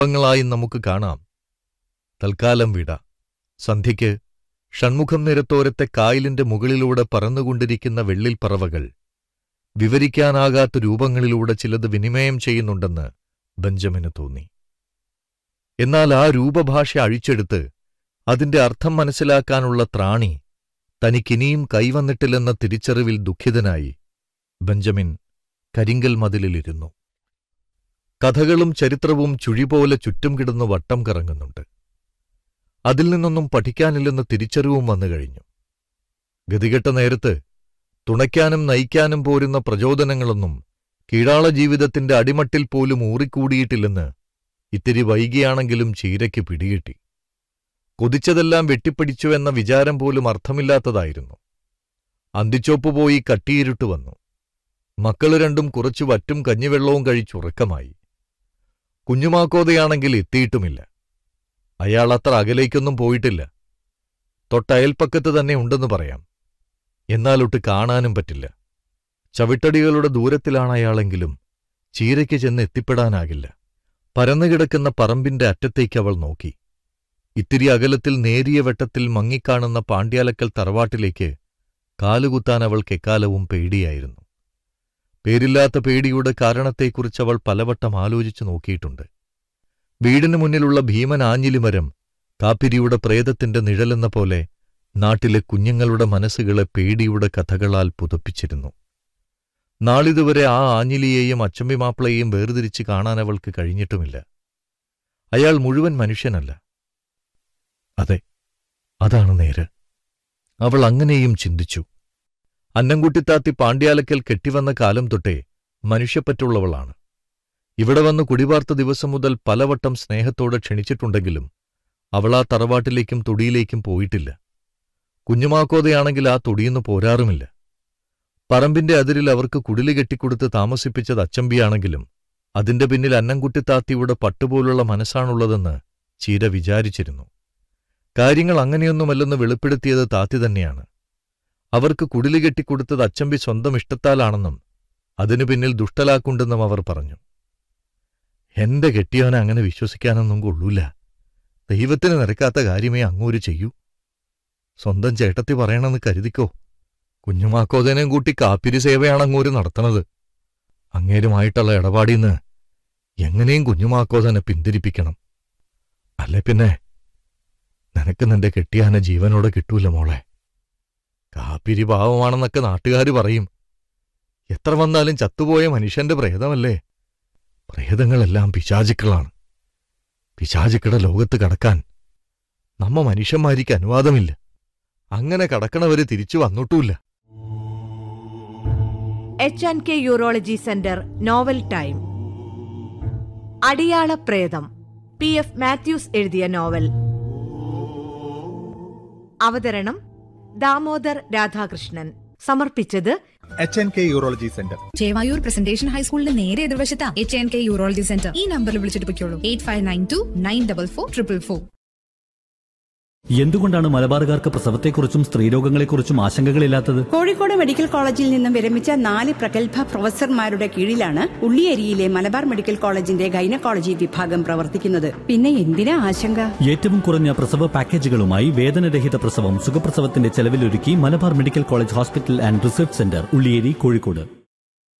ങ്ങളായി നമുക്ക് കാണാം തൽക്കാലം വിട സന്ധ്യയ്ക്ക് ഷൺമുഖം നിരത്തോരത്തെ കായലിന്റെ മുകളിലൂടെ പറന്നുകൊണ്ടിരിക്കുന്ന വെള്ളിൽ പറവകൾ വിവരിക്കാനാകാത്ത രൂപങ്ങളിലൂടെ ചിലത് വിനിമയം ചെയ്യുന്നുണ്ടെന്ന് ബെഞ്ചമിന് തോന്നി എന്നാൽ ആ രൂപഭാഷ അഴിച്ചെടുത്ത് അതിന്റെ അർത്ഥം മനസ്സിലാക്കാനുള്ള ത്രാണി തനിക്കിനിയും കൈവന്നിട്ടില്ലെന്ന തിരിച്ചറിവിൽ ദുഃഖിതനായി ബെഞ്ചമിൻ കരിങ്കൽ മതിലിലിരുന്നു കഥകളും ചരിത്രവും ചുഴിപോലെ ചുറ്റും കിടന്ന് വട്ടം കറങ്ങുന്നുണ്ട് അതിൽ നിന്നൊന്നും പഠിക്കാനില്ലെന്ന് തിരിച്ചറിവും വന്നു കഴിഞ്ഞു ഗതികെട്ട നേരത്ത് തുണയ്ക്കാനും നയിക്കാനും പോരുന്ന പ്രചോദനങ്ങളൊന്നും കീഴാള ജീവിതത്തിന്റെ അടിമട്ടിൽ പോലും ഊറിക്കൂടിയിട്ടില്ലെന്ന് ഇത്തിരി വൈകിയാണെങ്കിലും ചീരയ്ക്ക് പിടികിട്ടി കൊതിച്ചതെല്ലാം വെട്ടിപ്പിടിച്ചു എന്ന വിചാരം പോലും അർത്ഥമില്ലാത്തതായിരുന്നു അന്തിച്ചോപ്പ് പോയി കട്ടിയിരുട്ട് വന്നു മക്കള് രണ്ടും കുറച്ചു വറ്റും കഞ്ഞിവെള്ളവും കഴിച്ചുറക്കമായി കുഞ്ഞുമാക്കോതയാണെങ്കിൽ എത്തിയിട്ടുമില്ല അയാൾ അത്ര അകലേക്കൊന്നും പോയിട്ടില്ല തൊട്ടയൽപ്പക്കത്ത് തന്നെ ഉണ്ടെന്ന് പറയാം എന്നാലൊട്ട് കാണാനും പറ്റില്ല ചവിട്ടടികളുടെ ദൂരത്തിലാണ് അയാളെങ്കിലും ചീരയ്ക്ക് ചെന്ന് എത്തിപ്പെടാനാകില്ല പരന്നുകിടക്കുന്ന പറമ്പിന്റെ അറ്റത്തേക്ക് അവൾ നോക്കി ഇത്തിരി അകലത്തിൽ നേരിയ വെട്ടത്തിൽ മങ്ങിക്കാണുന്ന പാണ്ഡ്യാലക്കൽ തറവാട്ടിലേക്ക് കാലുകുത്താൻ അവൾക്ക് എക്കാലവും പേടിയായിരുന്നു പേരില്ലാത്ത പേടിയുടെ കാരണത്തെക്കുറിച്ച് അവൾ പലവട്ടം ആലോചിച്ചു നോക്കിയിട്ടുണ്ട് വീടിനു മുന്നിലുള്ള ഭീമൻ ആഞ്ഞിലിമരം കാപ്പിരിയുടെ പ്രേതത്തിന്റെ നിഴലെന്ന പോലെ നാട്ടിലെ കുഞ്ഞുങ്ങളുടെ മനസ്സുകളെ പേടിയുടെ കഥകളാൽ പുതപ്പിച്ചിരുന്നു നാളിതുവരെ ആ ആഞ്ഞിലിയെയും അച്ചമ്പി മാപ്പിളയെയും വേർതിരിച്ച് കാണാൻ അവൾക്ക് കഴിഞ്ഞിട്ടുമില്ല അയാൾ മുഴുവൻ മനുഷ്യനല്ല അതെ അതാണ് നേര് അവൾ അങ്ങനെയും ചിന്തിച്ചു അന്നംകുട്ടിത്താത്തി പാണ്ഡ്യാലക്കൽ കെട്ടിവന്ന കാലം തൊട്ടേ മനുഷ്യപ്പറ്റുള്ളവളാണ് ഇവിടെ വന്ന് കുടിവാർത്ത ദിവസം മുതൽ പലവട്ടം സ്നേഹത്തോടെ ക്ഷണിച്ചിട്ടുണ്ടെങ്കിലും അവൾ ആ തറവാട്ടിലേക്കും തൊടിയിലേക്കും പോയിട്ടില്ല കുഞ്ഞുമാക്കോതയാണെങ്കിൽ ആ തൊടിയിന്ന് പോരാറുമില്ല പറമ്പിന്റെ അതിരിൽ അവർക്ക് കുടില് കെട്ടിക്കൊടുത്ത് താമസിപ്പിച്ചത് അച്ചമ്പിയാണെങ്കിലും അതിന്റെ പിന്നിൽ അന്നംകുട്ടിത്താത്തിയുടെ പട്ടുപോലുള്ള മനസ്സാണുള്ളതെന്ന് ചീര വിചാരിച്ചിരുന്നു കാര്യങ്ങൾ അങ്ങനെയൊന്നുമല്ലെന്ന് വെളിപ്പെടുത്തിയത് താത്തി തന്നെയാണ് അവർക്ക് കുടില് കെട്ടിക്കൊടുത്തത് അച്ചമ്പി സ്വന്തം ഇഷ്ടത്താലാണെന്നും അതിനു പിന്നിൽ ദുഷ്ടലാക്കുണ്ടെന്നും അവർ പറഞ്ഞു എന്റെ കെട്ടിയവനെ അങ്ങനെ വിശ്വസിക്കാനൊന്നും കൊള്ളൂല ദൈവത്തിന് നിരക്കാത്ത കാര്യമേ അങ്ങൂര് ചെയ്യൂ സ്വന്തം ചേട്ടത്തി പറയണമെന്ന് കരുതിക്കോ കുഞ്ഞുമാക്കോതനെയും കൂട്ടി കാപ്പിരി സേവയാണ് അങ്ങൂര് നടത്തണത് അങ്ങേരുമായിട്ടുള്ള ഇടപാടിന്ന് എങ്ങനെയും കുഞ്ഞുമാക്കോതനെ പിന്തിരിപ്പിക്കണം അല്ലെ പിന്നെ നിനക്ക് നിന്റെ കെട്ടിയാനെ ജീവനോടെ കിട്ടൂല മോളെ കാപ്പിരി പാവമാണെന്നൊക്കെ നാട്ടുകാര് പറയും എത്ര വന്നാലും ചത്തുപോയ മനുഷ്യന്റെ പ്രേതമല്ലേ പ്രേതങ്ങളെല്ലാം പിശാചുക്കളാണ് പിശാചുക്കളുടെ ലോകത്ത് കടക്കാൻ നമ്മ മനുഷ്യന്മാരിക്ക് അനുവാദമില്ല അങ്ങനെ കടക്കണവര് തിരിച്ചു വന്നിട്ടുമില്ല H and K urology centre novel time അടിയാള പ്രേതം പി എഫ് മാത്യൂസ് എഴുതിയ നോവൽ അവതരണം ദാമോദർ രാധാകൃഷ്ണൻ സമർപ്പിച്ചത് H N K urology centre Chevayur presentation ഹൈസ്കൂളിന്റെ നേരെ എതിർവശത്താ H N K urology centre ഈ നമ്പറിൽ വിളിച്ചിട്ട് പൊയ്ക്കോളൂ eight five nine two nine double four triple four എന്തുകൊണ്ടാണ് മലബാറുകാർക്ക് പ്രസവത്തെക്കുറിച്ചും സ്ത്രീരോഗങ്ങളെക്കുറിച്ചും ആശങ്കകളില്ലാത്തത് കോഴിക്കോട് മെഡിക്കൽ കോളേജിൽ നിന്നും വിരമിച്ച നാല് പ്രഗത്ഭ പ്രൊഫസർമാരുടെ കീഴിലാണ് ഉള്ളിയേരിയിലെ മലബാർ മെഡിക്കൽ കോളേജിന്റെ ഗൈനക്കോളജി വിഭാഗം പ്രവർത്തിക്കുന്നത് പിന്നെ എന്തിനാ ആശങ്ക ഏറ്റവും കുറഞ്ഞ പ്രസവ പാക്കേജുകളുമായി വേദനരഹിത പ്രസവം സുഖപ്രസവത്തിന്റെ ചെലവിലൊരുക്കി Malabar medical college hospital and research centre Ulliyeri Kozhikode